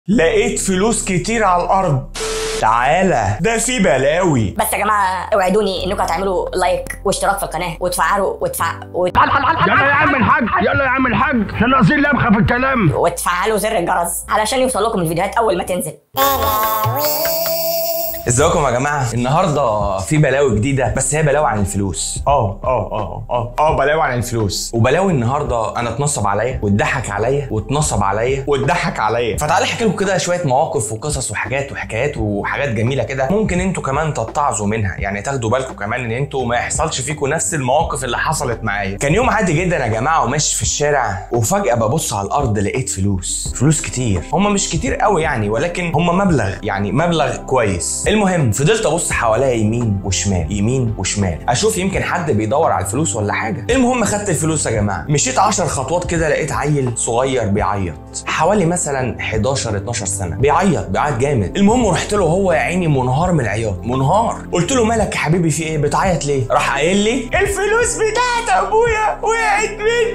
لقيت فلوس كتير على الارض تعالى ده في بلاوي بس يا جماعه اوعدوني انكم هتعملوا لايك واشتراك في القناه وتفعلوا وتفع... وت... يلا يا عم الحاج يلا يا عم الحاج احنا ناقصين لمخه في الكلام وتفعلوا زر الجرس علشان يوصل لكم الفيديوهات اول ما تنزل ازيكم يا جماعه النهارده في بلاوي جديده بس هي بلاوي عن الفلوس اه اه اه اه اه بلاوي عن الفلوس وبلاوي النهارده انا اتنصب عليا واتضحك عليا واتنصب عليا واتضحك عليا فتعالى احكي لكم كده شويه مواقف وقصص وحاجات وحكايات وحاجات جميله كده ممكن انتوا كمان تتعظوا منها يعني تاخدوا بالكم كمان ان انتوا ما يحصلش فيكم نفس المواقف اللي حصلت معايا كان يوم عادي جدا يا جماعه وماشي في الشارع وفجاه ببص على الارض لقيت فلوس فلوس كتير هم مش كتير قوي يعني ولكن هم مبلغ يعني مبلغ كويس المهم فضلت ابص حواليا يمين وشمال يمين وشمال اشوف يمكن حد بيدور على الفلوس ولا حاجه المهم خدت الفلوس يا جماعه مشيت 10 خطوات كده لقيت عيل صغير بيعيط حوالي مثلا 11 12 سنه بيعيط بيعيط جامد المهم رحت له هو يا عيني منهار من العياط منهار قلت له مالك يا حبيبي في ايه بتعيط ليه راح قايل لي الفلوس بتاعت ابويا وقعت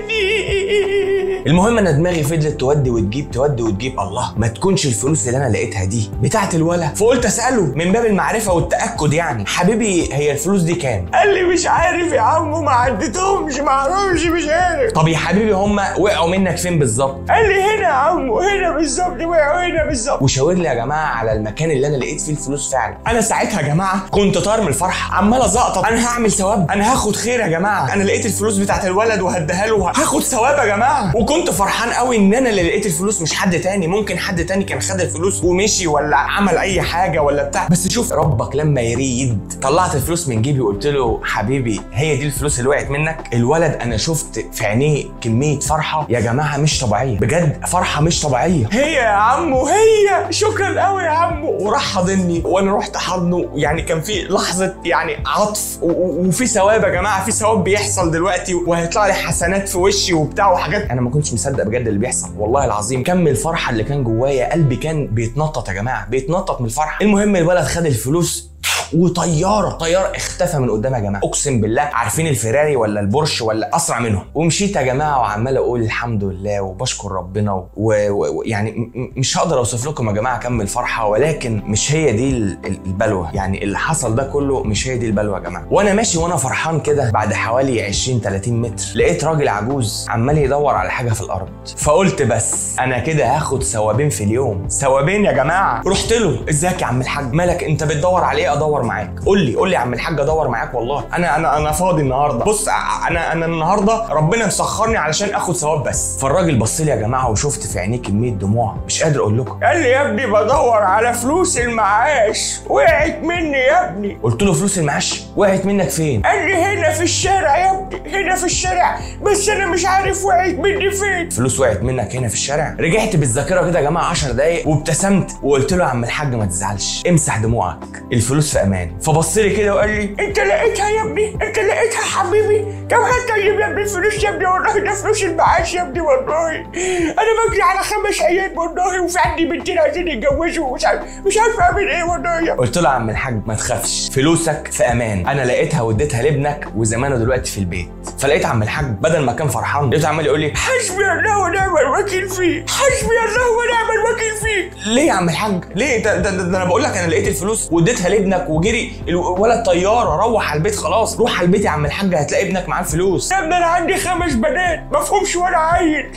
مني المهم انا دماغي فضلت تودي وتجيب تودي وتجيب الله ما تكونش الفلوس اللي انا لقيتها دي بتاعت الولا فقلت اساله من باب المعرفه والتاكد يعني حبيبي هي الفلوس دي كام قال لي مش عارف يا عمو ما عدتهمش ما اعرفش مش عارف طب يا حبيبي هم وقعوا منك فين بالظبط قال لي هنا يا عمو هنا بالظبط وقعوا هنا بالظبط وشاور لي يا جماعه على المكان اللي انا لقيت فيه الفلوس فعلا انا ساعتها يا جماعه كنت طاير من الفرحه عمال ازقطط انا هعمل ثواب انا هاخد خير يا جماعه انا لقيت الفلوس بتاعت الولد وهديها له هاخد ثواب يا جماعه وكنت فرحان قوي ان انا اللي لقيت الفلوس مش حد تاني ممكن حد تاني كان خد الفلوس ومشي ولا عمل اي حاجه ولا بتاع بس شوف ربك لما يريد طلعت الفلوس من جيبي وقلت له حبيبي هي دي الفلوس اللي وقعت منك الولد انا شفت في عينيه كميه فرحه يا جماعه مش طبيعيه بجد فرحه مش طبيعيه هي يا عمو هي شكرا قوي يا عمو وراح حاضني وانا رحت حضنه يعني كان في لحظه يعني عطف و- و- وفي ثواب يا جماعه في ثواب بيحصل دلوقتي وهيطلع لي حسنات في وشي وبتاع وحاجات انا ما كنتش مصدق بجد اللي بيحصل والله العظيم كم الفرحه اللي كان جوايا قلبي كان بيتنطط يا جماعه بيتنطط من الفرحه المهم الولد خد الفلوس وطياره طياره اختفى من قدام يا جماعه اقسم بالله عارفين الفيراري ولا البورش ولا اسرع منهم ومشيت يا جماعه وعمال اقول الحمد لله وبشكر ربنا ويعني و... م- مش هقدر اوصف لكم يا جماعه كم الفرحه ولكن مش هي دي ال- ال- البلوه يعني اللي حصل ده كله مش هي دي البلوه يا جماعه وانا ماشي وانا فرحان كده بعد حوالي 20 30 متر لقيت راجل عجوز عمال يدور على حاجه في الارض فقلت بس انا كده هاخد ثوابين في اليوم ثوابين يا جماعه رحت له ازيك يا عم الحاج مالك انت بتدور على ايه ادور معاك قول لي قول لي يا عم الحاج ادور معاك والله انا انا انا فاضي النهارده بص ع- انا انا النهارده ربنا مسخرني علشان اخد ثواب بس فالراجل بص لي يا جماعه وشفت في عينيه كميه دموع مش قادر اقول لكم قال لي يا ابني بدور على فلوس المعاش وقعت مني يا ابني قلت له فلوس المعاش وقعت منك فين قال لي هنا في الشارع يا ابني هنا في الشارع بس انا مش عارف وقعت مني فين فلوس وقعت منك هنا في الشارع رجعت بالذاكره كده يا جماعه 10 دقايق وابتسمت وقلت له يا عم الحاج ما تزعلش امسح دموعك الفلوس في امان فبص لي كده وقال لي انت لقيتها يا ابني انت لقيتها حبيبي طب هتكلم يا ابني الفلوس يا ابني والله ده فلوس المعاش يا ابني والله انا بجري على خمس عيال والله وفي عندي بنتين عايزين يتجوزوا ومش عارف مش عارف اعمل ايه والله يا قلت له يا عم الحاج ما تخافش فلوسك في امان انا لقيتها واديتها لابنك وزمانه دلوقتي في البيت فلقيت عم الحاج بدل ما كان فرحان لقيته عمال يقول لي حسبي الله ونعم الوكيل فيك حسبي الله ونعم الوكيل فيك ليه يا عم الحاج ليه ده, ده, ده, ده انا بقول لك انا لقيت الفلوس واديتها لابنك وجري الولد طياره روح على البيت خلاص روح على البيت يا عم الحاج هتلاقي ابنك معاه الفلوس يا ابني انا عندي خمس بنات ما فيهمش ولا عيل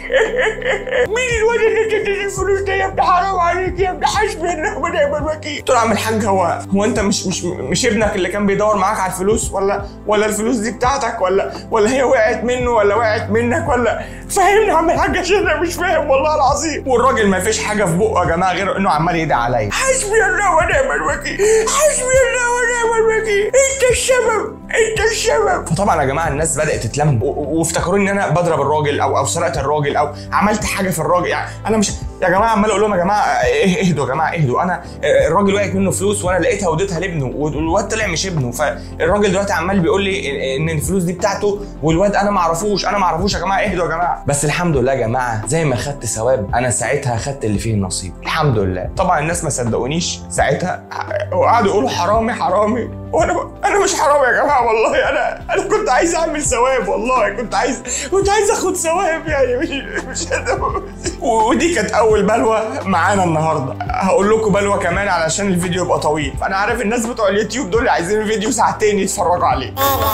مين الولد اللي اديتني الفلوس ده يا ابني حرام عليك يا ابني حسبي الله ونعم الوكيل قلت له يا عم الحاج هو هو انت مش مش مش ابنك اللي كان بيدور معاك على الفلوس ولا ولا الفلوس دي بتاعتك ولا ولا هي وقعت منه ولا وقعت منك ولا فهمني يا عم الحاج عشان انا مش فاهم والله العظيم والراجل ما فيش حاجه في بقه يا جماعه غير انه عمال يدعي عليا حسبي الله ونعم الوكيل حسبي الله ونعم الوكيل انت السبب انت السبب فطبعا يا جماعه الناس بدات تتلم و- و- وافتكروني ان انا بضرب الراجل او او سرقت الراجل او عملت حاجه في الراجل يعني انا مش يا جماعه عمال اقول لهم يا جماعه إيه- اهدوا يا جماعه اهدوا انا آه، الراجل وقعت منه فلوس وانا لقيتها واديتها لابنه والواد طلع مش ابنه فالراجل دلوقتي عمال بيقول لي ان الفلوس دي بتاعته والواد انا ما اعرفوش انا ما اعرفوش يا جماعه اهدوا يا جماعه بس الحمد لله يا جماعه زي ما خدت ثواب انا ساعتها خدت اللي فيه النصيب الحمد لله طبعا الناس ما صدقونيش ساعتها وقعدوا يقولوا حرامي حرامي وانا انا مش حرامي يا جماعه والله انا انا كنت عايز اعمل ثواب والله كنت عايز كنت عايز اخد ثواب يعني مش مش ودي كانت اول اول بلوه معانا النهارده هقول لكم بلوه كمان علشان الفيديو يبقى طويل فانا عارف الناس بتوع اليوتيوب دول عايزين الفيديو ساعتين يتفرجوا عليه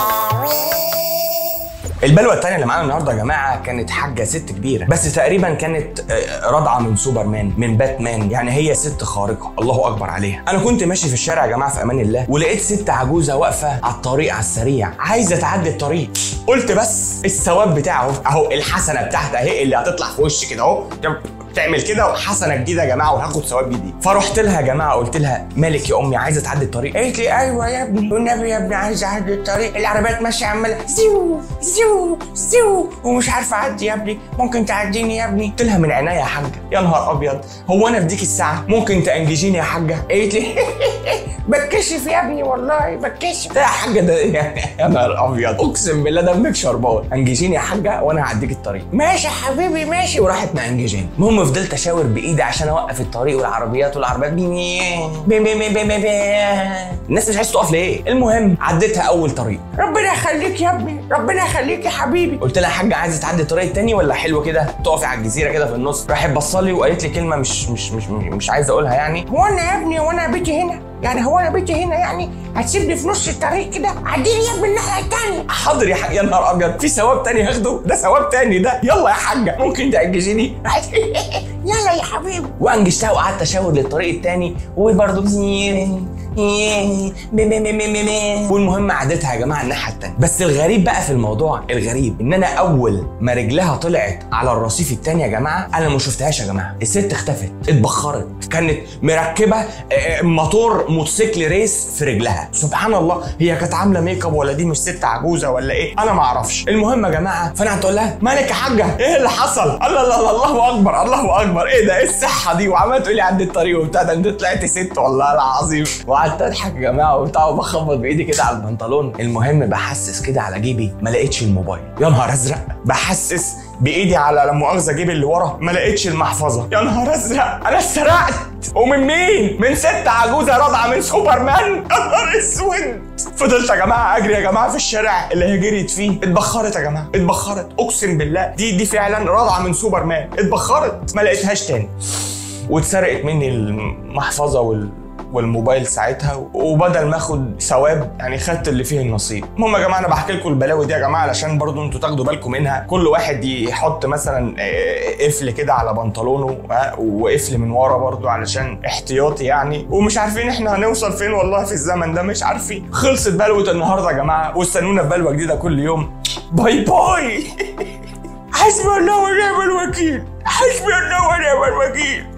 البلوه التانية اللي معانا النهارده يا جماعه كانت حاجه ست كبيره بس تقريبا كانت آه، رضعه من سوبرمان من باتمان يعني هي ست خارقه الله اكبر عليها انا كنت ماشي في الشارع يا جماعه في امان الله ولقيت ست عجوزه واقفه على الطريق على السريع عايزه تعدي الطريق قلت بس الثواب بتاعه اهو الحسنه بتاعتها اهي اللي هتطلع في وشي كده اهو تعمل كده حسنه جديده يا جماعه وهاخد ثواب جديد فرحت لها يا جماعه قلت لها مالك يا امي عايزه تعدي الطريق قالت لي ايوه يا ابني والنبي يا ابني عايزه اعدي الطريق العربيات ماشيه عماله زيو زيو زيو ومش عارفه اعدي يا ابني ممكن تعديني يا ابني قلت لها من عينيا يا حاجه يا نهار ابيض هو انا في ديك الساعه ممكن تانججيني يا حاجه قالت لي بتكشف يا ابني والله بتكشف ده يا حاجه ده يا نهار ابيض اقسم بالله دمك شربان انججيني يا حاجه وانا هعديك الطريق ماشي يا حبيبي ماشي وراحت مانججيني المهم فضلت اشاور بايدي عشان اوقف الطريق والعربيات والعربيات بي بي بي بي بي بي بي. الناس مش عايزه تقف ليه المهم عديتها اول طريق ربنا يخليك يا ابني ربنا يخليك يا حبيبي قلت لها يا حاجه عايزه تعدي الطريق التاني ولا حلو كده تقفي على الجزيره كده في النص راحت بصلي وقالت لي كلمه مش مش مش مش عايز اقولها يعني هو انا يا ابني وانا بيتي هنا يعني هو انا بيتي هنا يعني هتسيبني في نص الطريق كده عديني يا ابني الناحيه التانيه حاضر يا حاج يا نهار ابيض في ثواب تاني هاخده ده ثواب تاني ده يلا يا حاجه ممكن تأججيني راحت يلا يا حبيبي وانجزتها وقعدت اشاور للطريق التاني وبرضه والمهم عدتها يا جماعه الناحيه التانيه بس الغريب بقى في الموضوع الغريب ان انا اول ما رجلها طلعت على الرصيف التاني يا جماعه انا ما شفتهاش يا جماعه الست اختفت اتبخرت كانت مركبه آه، موتور موتوسيكل ريس في رجلها سبحان الله هي كانت عامله ميك اب ولا دي مش ست عجوزه ولا ايه انا ما اعرفش المهم يا جماعه فانا قعدت اقول لها مالك يا حاجه ايه اللي حصل الله الله الله الله اكبر الله اكبر ايه ده ايه الصحه دي وعماله تقول لي عدي الطريق وبتاع ده انت طلعت ست والله العظيم وقعدت اضحك يا جماعه وبتاع وبخبط بايدي كده على البنطلون المهم بحسس كده على جيبي ما لقيتش الموبايل يا نهار ازرق بحسس بايدي على لا مؤاخذه جيبي اللي ورا ما لقيتش المحفظه يا نهار ازرق انا اتسرقت ومن مين؟ من ست عجوزه راضعه من سوبرمان يا نهار اسود فضلت يا جماعه اجري يا جماعه في الشارع اللي هي جريت فيه اتبخرت يا جماعه اتبخرت اقسم بالله دي دي فعلا راضعه من سوبرمان اتبخرت ما لقيتهاش تاني واتسرقت مني المحفظه وال والموبايل ساعتها وبدل ما اخد ثواب يعني خدت اللي فيه النصيب المهم يا جماعه انا بحكي لكم البلاوي دي يا جماعه علشان برضو انتوا تاخدوا بالكم منها كل واحد يحط مثلا آه، قفل كده على بنطلونه آه، وقفل من ورا برضو علشان احتياطي يعني ومش عارفين احنا هنوصل فين والله في الزمن ده مش عارفين خلصت بلوه النهارده يا جماعه واستنونا في بلوه جديده كل يوم باي باي حسبي الله ونعم الوكيل حسبي الله ونعم الوكيل